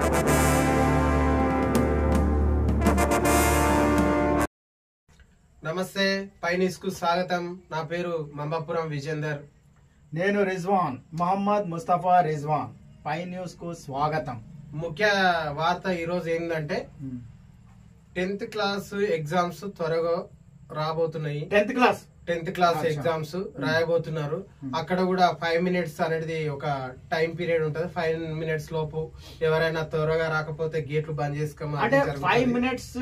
నమస్తే పైనిస్ కు స్వాగతం నా పేరు మంబాపురం విజేందర్ నేను రిజ్వాన్ మహమ్మద్ ముస్తఫా రిజ్వాన్ పై న్యూస్ కు స్వాగతం ముఖ్య వార్త ఈ రోజు ఏంటంటే టెన్త్ క్లాస్ ఎగ్జామ్స్ త్వరగా రాబోతున్నాయి టెన్త్ క్లాస్ టెన్త్ క్లాస్ అచ్చా. ఎగ్జామ్స్ రాయబోతున్నారు అక్కడ కూడా ఫైవ్ మినిట్స్ అనేది ఒక టైం పీరియడ్ ఉంటది ఫైవ్ మినిట్స్ లోపు ఎవరైనా త్వరగా రాకపోతే గేట్లు బంద్ చేసుకోమని అంటే జరుగుతుంది. ఫైవ్ మినిట్స్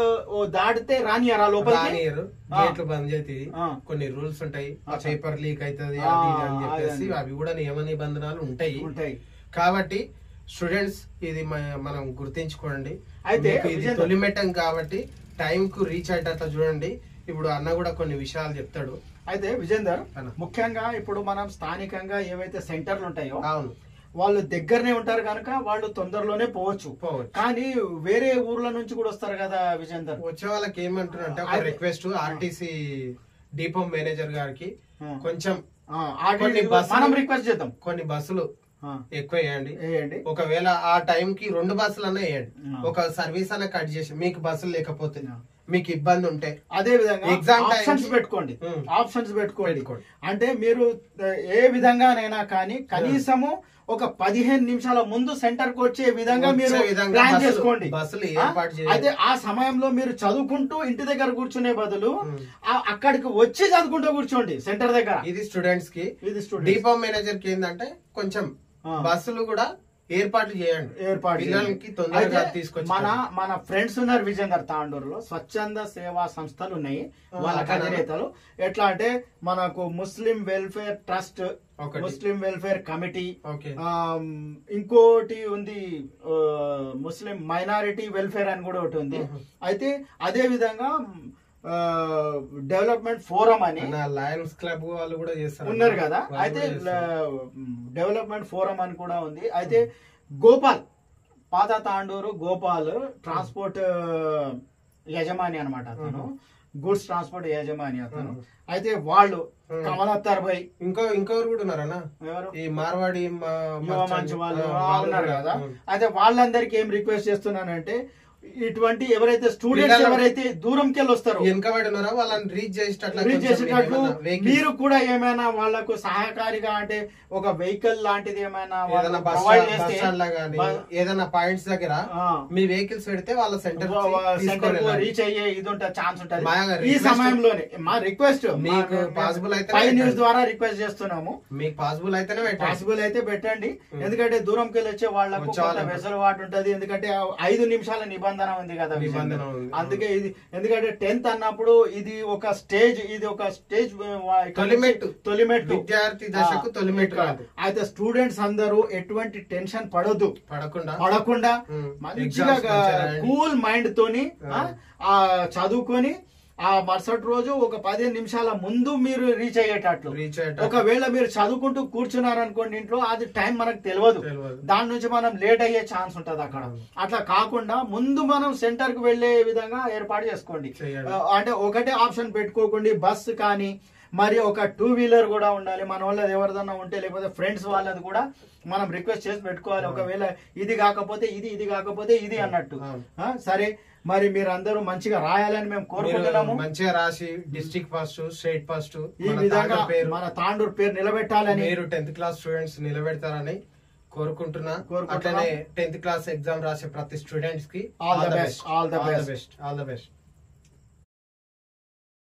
దాటితే రానియరా లోపలికి రానియరు ఆ. గేట్లు బంద్ చేతి ఆ. కొన్ని రూల్స్ ఉంటాయి ఆ అచ్చా. పేపర్ లీక్ అవుతుంది ఆ, అది ఇది అని చెప్పేసి అదండి. అవి కూడా నియమ నిబంధనలు ఉంటాయి ఉంటాయి కాబట్టి స్టూడెంట్స్ ఇది మ- మనం గుర్తించుకోండి అయితే మీకు ఇది విజేందర్- తొలిమెట్టం కాబట్టి టైం కు రీచ్ అయ్యేటట్టు చూడండి ఇప్పుడు అన్న కూడా కొన్ని విషయాలు చెప్తాడు అయితే విజేందర్ అన్న. ముఖ్యంగా ఇప్పుడు మనం స్థానికంగా ఏవైతే సెంటర్లు ఉంటాయో అవును వాళ్ళు దగ్గరనే ఉంటారు కనుక వాళ్ళు తొందరలోనే పోవచ్చు పోవచ్చు కానీ వేరే ఊర్ల నుంచి కూడా వస్తారు కదా విజేందర్ వచ్చే వాళ్ళకి ఏమంటున్నారంటే ఒక అయితే- రిక్వెస్ట్ ఆర్టీసీ డిపో మేనేజర్ గారికి ఆ. కొంచెం ఆ, ఆ కొన్ని డీటెయిల్ బస్సులు- మనం రిక్వెస్ట్ చేద్దాం కొన్ని బస్సులు ఆ, ఎక్కువ వేయండి వేయండి ఒకవేళ ఆ టైం కి రెండు బస్సులు అన్న వేయండి ఆ. ఒక సర్వీస్ అన్న కట్ చేసి మీకు బస్సులు లేకపోతే ఆ. మీకు ఇబ్బంది ఉంటే అదే విధంగా Exam time ఆప్షన్స్ కి- పెట్టుకోండి ఉమ్. ఆప్షన్స్ పెట్టుకోండి పెట్టుకోండి. అంటే మీరు ఆ, ఏ విధంగానైనా కానీ కనీసము ఒక పదిహేను నిమిషాల ముందు సెంటర్ కు వచ్చే విధంగా వచ్చే మీరు విధంగా ప్లాన్ బస్సులు- చేసుకోండి బస్సులు ఆ? ఏర్పాటు చేయాలి. అయితే ఆ సమయంలో మీరు చదువుకుంటూ ఇంటి దగ్గర కూర్చునే బదులు ఉమ్. ఆ- అక్కడికి వచ్చి చదువుకుంటూ కూర్చోండి సెంటర్ దగ్గర ఇది స్టూడెంట్స్ కి ఇది స్టూడెంట్ డిపో మేనేజర్ కి ఏంటంటే కొంచెం ఆ. బస్సులు కూడా ఏర్పాటు చేయండి ఏర్పాటు పిల్లలకి చేయండి. తొందరగా అయితే తీసుకొచ్చి మన మన ఫ్రెండ్స్ ఉన్నారు విజేందర్ తాండూరులో స్వచ్ఛంద సేవా సంస్థలు ఉన్నాయి ఆ, వాళ్ళ అట్లానా? అధినేతలు ఎట్లా అంటే మనకు ముస్లిం వెల్ఫేర్ ట్రస్ట్ ఒకటి. Muslim welfare committee okay um, ఇంకోటి ఉంది ఆ, ముస్లిం మైనారిటీ వెల్ఫేర్ అని కూడా ఒకటి ఉంది మ్మ్. అయితే అదే విధంగా ఆ, డెవలప్మెంట్ ఫోరం అని మన లయన్స్ క్లబ్ వాళ్ళు కూడా చేస్తారు ఉన్నారు కదా వాళ్ళు అయితే కూడా చేస్తారు. ల- డెవలప్మెంట్ ఫోరం అని కూడా ఉంది అయితే గోపాల్ పాత తాండూరు గోపాల్ ట్రాన్స్పోర్ట్ యజమాని అనమాట అతను గూడ్స్ ట్రాన్స్పోర్ట్ యజమాని అతను మ్మ్. అయితే వాళ్ళు మ్మ్. కమలత్తర్ భాయ్ ఇంకో ఇంకొకరు కూడా ఉన్నారన్నా ఎవరు ఈ మార్వాడి మా- యువ మర్చాంట్ మంచి వాళ్ళు ఆ, ఆ, వాళ్ళు ఉన్నారు కూడా. కదా ఉమ్. అయితే వాళ్ళందరికీ ఏం రిక్వెస్ట్ చేస్తున్నానంటే ఇటువంటి ఎవరైతే స్టూడెంట్స్ పిల్లలు- ఎవరైతే దూరంకి వెళ్ళి వస్తారో వెనకబడి ఉన్నారా వాళ్ళని రీచ్ చేసేటట్లా రీచ్ కొంచెం చేసేటట్లు ఏమన్నా vehicles మీరు కూడా ఏమైనా వాళ్ళకు సహకారిగా అంటే ఒక వెహికల్ లాంటిది ఏమైనా ఏదైనా బస్ ప్రొవైడ్ బస్ చేస్తే స్టాండ్ లా గానీ బ- ఏదైనా పాయింట్స్ దగ్గర ఆ, మీ వెహికల్స్ పెడితే వాళ్ళ సెంటర్ సెంటర్ రీచ్ అయ్యే ఇది ఉంటుంది ఛాన్స్ ఉంటుంది మా ఈ request- సమయంలోనే మా రిక్వెస్ట్ మీకు possible అయితే పై న్యూస్ పెట్టండి. ద్వారా రిక్వెస్ట్ చేస్తున్నాము మీకు పాసిబుల్ అయితేనే పెట్టండి పాసిబుల్ అయితే పెట్టండి ఉం. ఎందుకంటే దూరంకి వెళ్ళి వచ్చే వాళ్ళకు వచ్చే వాళ్ళకు. వెసలుబాటు ఉంటది ఎందుకంటే ఆ ఐదు నిమిషాల నిబంధన ఉంది కదా నిబంధన విజయ్. ఉంది. అందుకే ఇది ఎందుకంటే టెన్త్ అన్నప్పుడు ఇది ఒక స్టేజ్ ఇది ఒక స్టేజ్ తొలిమెట్టు. తొలిమెట్టు విద్యార్థి దశకు ఆ, తొలిమెట్టు ఇక్కడ. కాదు. అయితే స్టూడెంట్స్ అందరూ ఎటువంటి టెన్షన్ పడొద్దు పడకుండా పడకుండా ఉం. మంచిగా Exams మంచిగా రాయండి. కూల్ మైండ్ తోని ఆ. ఆ, ఆ చదువుకొని ఆ మరుసటి రోజు ఒక పదిహేను నిమిషాల ముందు మీరు రీచ్ అయ్యేటట్లు రీచ్ అయ్యేటట్టు. ఒకవేళ మీరు చదువుకుంటూ కూర్చున్నారు అనుకోండి ఇంట్లో అది టైం మనకు తెలియదు తెలియదు. దాని నుంచి మనం లేట్ అయ్యే ఛాన్స్ ఉంటది అక్కడ అవును. అట్లా కాకుండా ముందు మనం సెంటర్ కు వెళ్లే విధంగా ఏర్పాటు చేసుకోండి చేయాలి. ఆ, అంటే ఒకటే ఆప్షన్ పెట్టుకోకండి బస్ కానీ మరి ఒక టూ వీలర్ కూడా ఉండాలి మన వాళ్ళది ఎవరిదన్నా ఉంటే లేకపోతే ఫ్రెండ్స్ వాళ్ళది కూడా మనం రిక్వెస్ట్ చేసి పెట్టుకోవాలి ఒకవేళ ఇది కాకపోతే ఇది ఇది కాకపోతే ఇది అన్నట్టు అవును. ఆ, సరే మరి మీరు అందరూ మంచిగా రాయాలని మేము మీరు కోరుకుంటున్నాము మంచిగా రాసి డిస్ట్రిక్ట్ ఫస్ట్ స్టేట్ ఫస్ట్ ఈ విధంగా మన తాండూరు పేరు నిలబెట్టాలని మీరు టెన్త్ క్లాస్ స్టూడెంట్స్ నిలబెడతారని కోరుకుంటున్నా కోరుకుంటున్నాం. అట్లనే టెన్త్ క్లాస్ ఎగ్జామ్ రాసే ప్రతి స్టూడెంట్స్ కి All the best, all the best. Best all the best